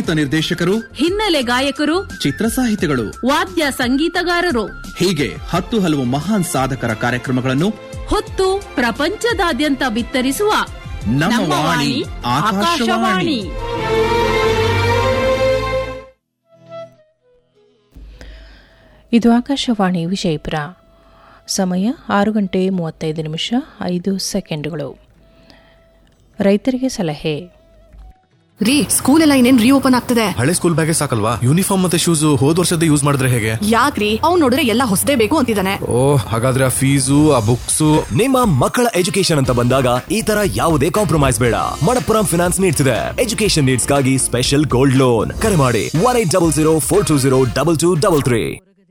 ಸಂಗೀತ ನಿರ್ದೇಶಕರು ಹಿನ್ನೆಲೆ ಗಾಯಕರು ಚಿತ್ರ ಸಾಹಿತಿಗಳು ವಾದ್ಯ ಸಂಗೀತಗಾರರು ಹೀಗೆ ಹತ್ತು ಹಲವು ಮಹಾನ್ ಸಾಧಕರ ಕಾರ್ಯಕ್ರಮಗಳನ್ನು ಹೊತ್ತು ಪ್ರಪಂಚದಾದ್ಯಂತ ಬಿತ್ತರಿಸುವ ನಮ್ಮ ವಾಣಿ ಆಕಾಶವಾಣಿ ಇದು ಆಕಾಶವಾಣಿ ವಿಜಯಪುರ ಸಮಯ ಆರು ಗಂಟೆ ಮೂವತ್ತೈದು ನಿಮಿಷ ಐದು ಸೆಕೆಂಡುಗಳು ರೈತರಿಗೆ ಸಲಹೆ ರೀ ಸ್ಕೂಲ್ ಎಲ್ಲ ಇನ್ನೇನ್ ರೀಓಪನ್ ಆಗ್ತದೆ ಹಳೆ ಸ್ಕೂಲ್ ಬ್ಯಾಗೇ ಸಾಕಲ್ವಾ ಯೂನಿಫಾರ್ಮ್ ಮತ್ತೆ ಶೂಸ್ ಹೋದ್ ವರ್ಷದ ಯೂಸ್ ಮಾಡಿದ್ರೆ ಹೇಗೆ ಯಾಕ್ರಿ ಅವ್ನ್ ನೋಡಿದ್ರೆ ಎಲ್ಲ ಹೊಸದೇ ಬೇಕು ಅಂತಿದ್ದಾನೆ ಓ ಹಾಗಾದ್ರೆ ಆ ಫೀಸು ಆ ಬುಕ್ಸು ನಿಮ್ಮ ಮಕ್ಕಳ ಎಜುಕೇಶನ್ ಅಂತ ಬಂದಾಗ ಈ ತರ ಯಾವುದೇ ಕಾಂಪ್ರಮೈಸ್ ಬೇಡ ಮಣಪ್ಪುರಂ ಫಿನಾನ್ಸ್ ನೀಡ್ಸ್ ಇದೆ ಎಜುಕೇಶನ್ ನೀಡ್ಸ್ ಗಾಗಿ ಸ್ಪೆಷಲ್ ಗೋಲ್ಡ್ ಲೋನ್ ಕರೆ ಮಾಡಿ one eight double zero four two zero double two double three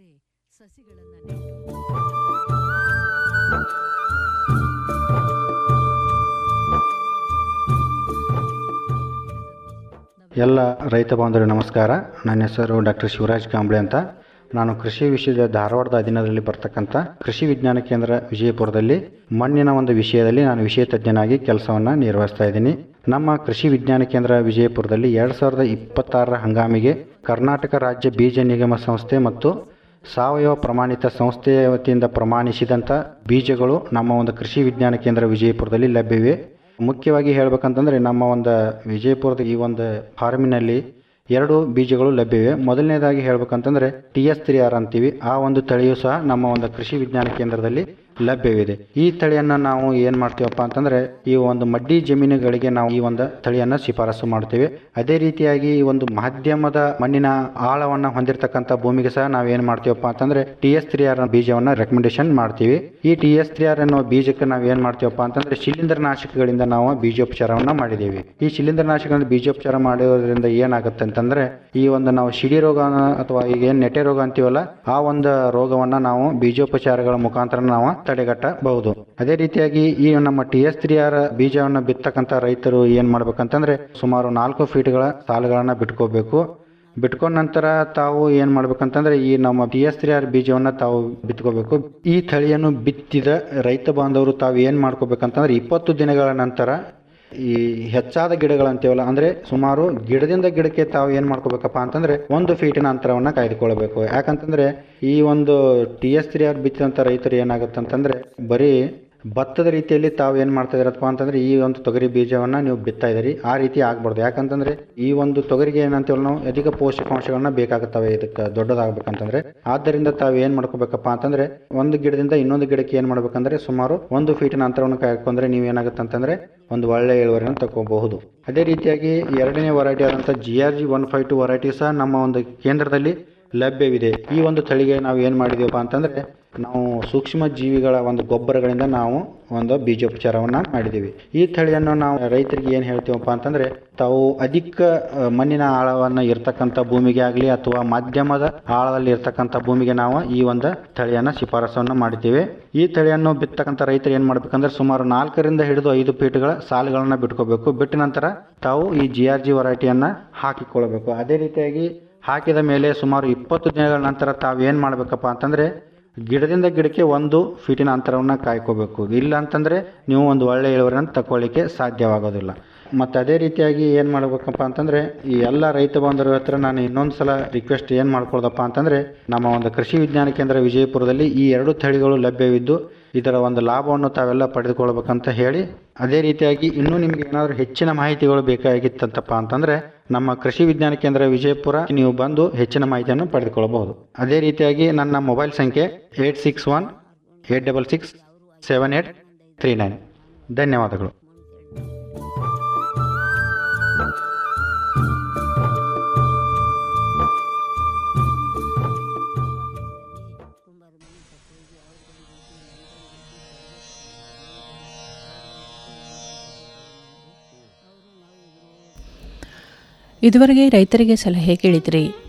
ಎಲ್ಲ ರೈತ ಬಾಂಧವರಿಗೆ ನಮಸ್ಕಾರ ನನ್ನ ಹೆಸರು ಡಾಕ್ಟರ್ ಶಿವರಾಜ್ ಕಾಂಬ್ಳೆ ಅಂತ ನಾನು ಕೃಷಿ ವಿಷಯದ ಧಾರವಾಡದ ಅಧೀನದಲ್ಲಿ ಬರ್ತಕ್ಕಂಥ ಕೃಷಿ ವಿಜ್ಞಾನ ಕೇಂದ್ರ ವಿಜಯಪುರದಲ್ಲಿ ಮಣ್ಣಿನ ಒಂದು ವಿಷಯದಲ್ಲಿ ನಾನು ವಿಷಯ ತಜ್ಞನಾಗಿ ಕೆಲಸವನ್ನು ನಿರ್ವಹಿಸ್ತಾ ಇದ್ದೀನಿ ನಮ್ಮ ಕೃಷಿ ವಿಜ್ಞಾನ ಕೇಂದ್ರ ವಿಜಯಪುರದಲ್ಲಿ ಎರಡು ಸಾವಿರದ ಇಪ್ಪತ್ತಾರರ ಹಂಗಾಮಿಗೆ ಕರ್ನಾಟಕ ರಾಜ್ಯ ಬೀಜ ನಿಗಮ ಸಂಸ್ಥೆ ಮತ್ತು ಸಾವಯವ ಪ್ರಮಾಣಿತ ಸಂಸ್ಥೆಯ ವತಿಯಿಂದ ಪ್ರಮಾಣಿಸಿದಂಥ ಬೀಜಗಳು ನಮ್ಮ ಒಂದು ಕೃಷಿ ವಿಜ್ಞಾನ ಕೇಂದ್ರ ವಿಜಯಪುರದಲ್ಲಿ ಲಭ್ಯವಿವೆ ಮುಖ್ಯವಾಗಿ ಹೇಳ್ಬೇಕಂತಂದ್ರೆ ನಮ್ಮ ಒಂದು ವಿಜಯಪುರದ ಈ ಒಂದು ಫಾರ್ಮಿನಲ್ಲಿ ಎರಡು ಬೀಜಗಳು ಲಭ್ಯವಿವೆ ಮೊದಲನೇದಾಗಿ ಹೇಳ್ಬೇಕಂತಂದ್ರೆ ಟಿ ಎಸ್ ತ್ರೀ ಆರ್ ಅಂತೀವಿ ಆ ಒಂದು ತಳಿಯು ಸಹ ನಮ್ಮ ಒಂದು ಕೃಷಿ ವಿಜ್ಞಾನ ಕೇಂದ್ರದಲ್ಲಿ ಲಭ್ಯವಿದೆ ಈ ತಳಿಯನ್ನು ನಾವು ಏನು ಮಾಡ್ತೀವಪ್ಪ ಅಂತಂದ್ರೆ ಈ ಒಂದು ಮಡ್ಡಿ ಜಮೀನುಗಳಿಗೆ ನಾವು ಈ ಒಂದು ತಳಿಯನ್ನು ಶಿಫಾರಸು ಮಾಡ್ತೇವೆ ಅದೇ ರೀತಿಯಾಗಿ ಈ ಒಂದು ಮಾಧ್ಯಮದ ಮಣ್ಣಿನ ಆಳವನ್ನು ಹೊಂದಿರತಕ್ಕಂಥ ಭೂಮಿಗೆ ಸಹ ನಾವು ಏನು ಮಾಡ್ತೀವಪ್ಪ ಅಂತಂದ್ರೆ ಟಿ ಎಸ್ ತ್ರೀ ಆರ್ ಬೀಜವನ್ನು ರೆಕಮೆಂಡೇಶನ್ ಮಾಡ್ತೀವಿ ಈ ಟಿ ಎಸ್ ತ್ರೀ ಆರ್ ಅನ್ನೋ ಬೀಜಕ್ಕೆ ನಾವು ಏನು ಮಾಡ್ತೀವಪ್ಪ ಅಂತಂದ್ರೆ ಶಿಲೀಂಧ್ರನಾಶಕಗಳಿಂದ ನಾವು ಬೀಜೋಪಚಾರವನ್ನು ಮಾಡಿದ್ದೀವಿ ಈ ಶಿಲೀಂಧ್ರನಾಶಕಗಳಿಂದ ಬೀಜೋಪಚಾರ ಮಾಡೋದ್ರಿಂದ ಏನಾಗುತ್ತೆ ಅಂತಂದ್ರೆ ಈ ಒಂದು ನಾವು ಶಿಡಿ ರೋಗ ಅಥವಾ ಈಗ ಏನು ನೆಟೆ ರೋಗ ಅಂತೀವಲ್ಲ ಆ ಒಂದು ರೋಗವನ್ನ ನಾವು ಬೀಜೋಪಚಾರಗಳ ಮುಖಾಂತರ ನಾವು ತಡೆಗಟ್ಟಬಹುದು ಅದೇ ರೀತಿಯಾಗಿ ಈ ನಮ್ಮ ಟಿ ಎಸ್ ತ್ರೀ ಆರ್ ಬೀಜವನ್ನು ಬಿತ್ತಕ್ಕಂತ ರೈತರು ಏನ್ ಮಾಡ್ಬೇಕಂತಂದ್ರೆ ಸುಮಾರು ನಾಲ್ಕು ಫೀಟ್ಗಳ ಸಾಲುಗಳನ್ನ ಬಿಟ್ಕೋಬೇಕು ಬಿಟ್ಕೊಂಡ ನಂತರ ತಾವು ಏನ್ ಮಾಡ್ಬೇಕಂತಂದ್ರೆ ಈ ನಮ್ಮ ಟಿ ಎಸ್ ತ್ರೀ ಆರ್ ಬೀಜವನ್ನ ತಾವು ಬಿತ್ಕೋಬೇಕು ಈ ತಳಿಯನ್ನು ಬಿತ್ತಿದ ರೈತ ಬಾಂಧವರು ತಾವು ಏನ್ ಮಾಡ್ಕೋಬೇಕಂತಂದ್ರೆ ಇಪ್ಪತ್ತು ದಿನಗಳ ನಂತರ ಈ ಹೆಚ್ಚಾದ ಗಿಡಗಳಂತೀವಲ್ಲ ಅಂದ್ರೆ ಸುಮಾರು ಗಿಡದಿಂದ ಗಿಡಕ್ಕೆ ತಾವು ಏನ್ ಮಾಡ್ಕೋಬೇಕಪ್ಪ ಅಂತಂದ್ರೆ ಒಂದು ಫೀಟಿನ ಅಂತರವನ್ನ ಕಾಯ್ದುಕೊಳ್ಬೇಕು ಯಾಕಂತಂದ್ರೆ ಈ ಒಂದು ಟಿ ಎಸ್ ತ್ರೀ ಆರ್ ಬಿತ್ತಿದಂತ ರೈತರು ಏನಾಗುತ್ತೆ ಅಂತಂದ್ರೆ ಬರೀ ಭತ್ತದ ರೀತಿಯಲ್ಲಿ ತಾವು ಏನ್ ಮಾಡ್ತಾ ಇದ್ರಪ್ಪ ಅಂತಂದ್ರೆ ಈ ಒಂದು ತೊಗರಿ ಬೀಜವನ್ನ ನೀವು ಬಿತ್ತಾ ಇದೀರಿ ಆ ರೀತಿ ಆಗ್ಬಾರ್ದು ಯಾಕಂತಂದ್ರೆ ಈ ಒಂದು ತೊಗರಿಗೆ ಏನಂತೀವಲ್ಲ ನಾವು ಅಧಿಕ ಪೋಷಕಾಂಶಗಳನ್ನ ಬೇಕಾಗುತ್ತವೆ ಇದಕ್ಕೆ ದೊಡ್ಡದಾಗಬೇಕಂತಂದ್ರೆ ಆದ್ದರಿಂದ ತಾವು ಏನ್ ಮಾಡ್ಕೋಬೇಕಪ್ಪ ಅಂತಂದ್ರೆ ಒಂದು ಗಿಡದಿಂದ ಇನ್ನೊಂದು ಗಿಡಕ್ಕೆ ಏನ್ ಮಾಡ್ಬೇಕಂದ್ರೆ ಸುಮಾರು ಒಂದು ಫೀಟಿನ ಅಂತರವನ್ನು ಕಾಯ್ಕೊಂಡ್ರೆ ನೀವು ಏನಾಗುತ್ತೆ ಅಂತಂದ್ರೆ ಒಂದು ಒಳ್ಳೆ ಇಳುವರಿಯನ್ನು ತಗೋಬಹುದು ಅದೇ ರೀತಿಯಾಗಿ ಎರಡನೇ ವರೈಟಿ ಆದಂಥ G R G one five two variety ಸಹ ನಮ್ಮ ಒಂದು ಕೇಂದ್ರದಲ್ಲಿ ಲಭ್ಯವಿದೆ ಈ ಒಂದು ತಳಿಗೆ ನಾವು ಏನು ಮಾಡಿದೀವಪ್ಪ ಅಂತಂದ್ರೆ ನಾವು ಸೂಕ್ಷ್ಮ ಜೀವಿಗಳ ಒಂದು ಗೊಬ್ಬರಗಳಿಂದ ನಾವು ಒಂದು ಬೀಜೋಪಚಾರವನ್ನ ಮಾಡಿದ್ದೀವಿ ಈ ತಳಿಯನ್ನು ನಾವು ರೈತರಿಗೆ ಏನು ಹೇಳ್ತೀವಪ್ಪ ಅಂತಂದ್ರೆ ತಾವು ಅಧಿಕ ಆ, ಮಣ್ಣಿನ ಆಳವನ್ನ ಇರ್ತಕ್ಕಂಥ ಭೂಮಿಗೆ ಆಗಲಿ ಅಥವಾ ಮಾಧ್ಯಮದ ಆಳದಲ್ಲಿ ಇರ್ತಕ್ಕಂಥ ಭೂಮಿಗೆ ನಾವು ಈ ಒಂದು ತಳಿಯನ್ನ ಶಿಫಾರಸನ್ನು ಮಾಡಿದ್ದೇವೆ ಈ ತಳಿಯನ್ನು ಬಿತ್ತಕ್ಕಂಥ ರೈತರು ಏನು ಮಾಡ್ಬೇಕಂದ್ರೆ ಸುಮಾರು ನಾಲ್ಕರಿಂದ ಹಿಡಿದು ಐದು ಫೀಟ್ಗಳ ಸಾಲುಗಳನ್ನ ಬಿಟ್ಕೋಬೇಕು ಬಿಟ್ಟ ನಂತರ ತಾವು ಈ ಜಿ ಆರ್ ಜಿ ವರೈಟಿಯನ್ನ ಹಾಕಿಕೊಳ್ಬೇಕು ಅದೇ ರೀತಿಯಾಗಿ ಹಾಕಿದ ಮೇಲೆ ಸುಮಾರು ಇಪ್ಪತ್ತು ದಿನಗಳ ನಂತರ ತಾವು ಏನು ಮಾಡಬೇಕಪ್ಪ ಅಂತಂದ್ರೆ ಗಿಡದಿಂದ ಗಿಡಕ್ಕೆ ಒಂದು ಫೀಟಿನ ಅಂತರವನ್ನು ಕಾಯ್ಕೋಬೇಕು ಇಲ್ಲ ಅಂತಂದ್ರೆ ನೀವು ಒಂದು ಒಳ್ಳೆ ಇಳುವರಿಯನ್ನು ತಗೊಳ್ಳಿಕ್ಕೆ ಸಾಧ್ಯವಾಗೋದಿಲ್ಲ ಮತ್ತು ಅದೇ ರೀತಿಯಾಗಿ ಏನು ಮಾಡಬೇಕಪ್ಪ ಅಂತಂದ್ರೆ ಈ ಎಲ್ಲ ರೈತ ಬಾಂಧವರ ಹತ್ರ ನಾನು ಇನ್ನೊಂದು ಸಲ ರಿಕ್ವೆಸ್ಟ್ ಏನು ಮಾಡ್ಕೊಳ್ದಪ್ಪ ಅಂತಂದ್ರೆ ನಮ್ಮ ಒಂದು ಕೃಷಿ ವಿಜ್ಞಾನ ಕೇಂದ್ರ ವಿಜಯಪುರದಲ್ಲಿ ಈ ಎರಡು ತಳಿಗಳು ಲಭ್ಯವಿದ್ದು ಇದರ ಒಂದು ಲಾಭವನ್ನು ತಾವೆಲ್ಲ ಪಡೆದುಕೊಳ್ಬೇಕಂತ ಹೇಳಿ ಅದೇ ರೀತಿಯಾಗಿ ಇನ್ನೂ ನಿಮ್ಗೆ ಏನಾದರೂ ಹೆಚ್ಚಿನ ಮಾಹಿತಿಗಳು ಬೇಕಾಗಿತ್ತಂತಪ್ಪ ಅಂತಂದ್ರೆ ನಮ್ಮ ಕೃಷಿ ವಿಜ್ಞಾನ ಕೇಂದ್ರ ವಿಜಯಪುರ ನೀವು ಬಂದು ಹೆಚ್ಚಿನ ಮಾಹಿತಿಯನ್ನು ಪಡೆದುಕೊಳ್ಳಬಹುದು ಅದೇ ರೀತಿಯಾಗಿ ನನ್ನ ಮೊಬೈಲ್ ಸಂಖ್ಯೆ eight six one eight double six seven eight three nine ಧನ್ಯವಾದಗಳು ಇದುವರೆಗೆ ರೈತರಿಗೆ ಸಲಹೆ ಕೇಳಿದಿರಿ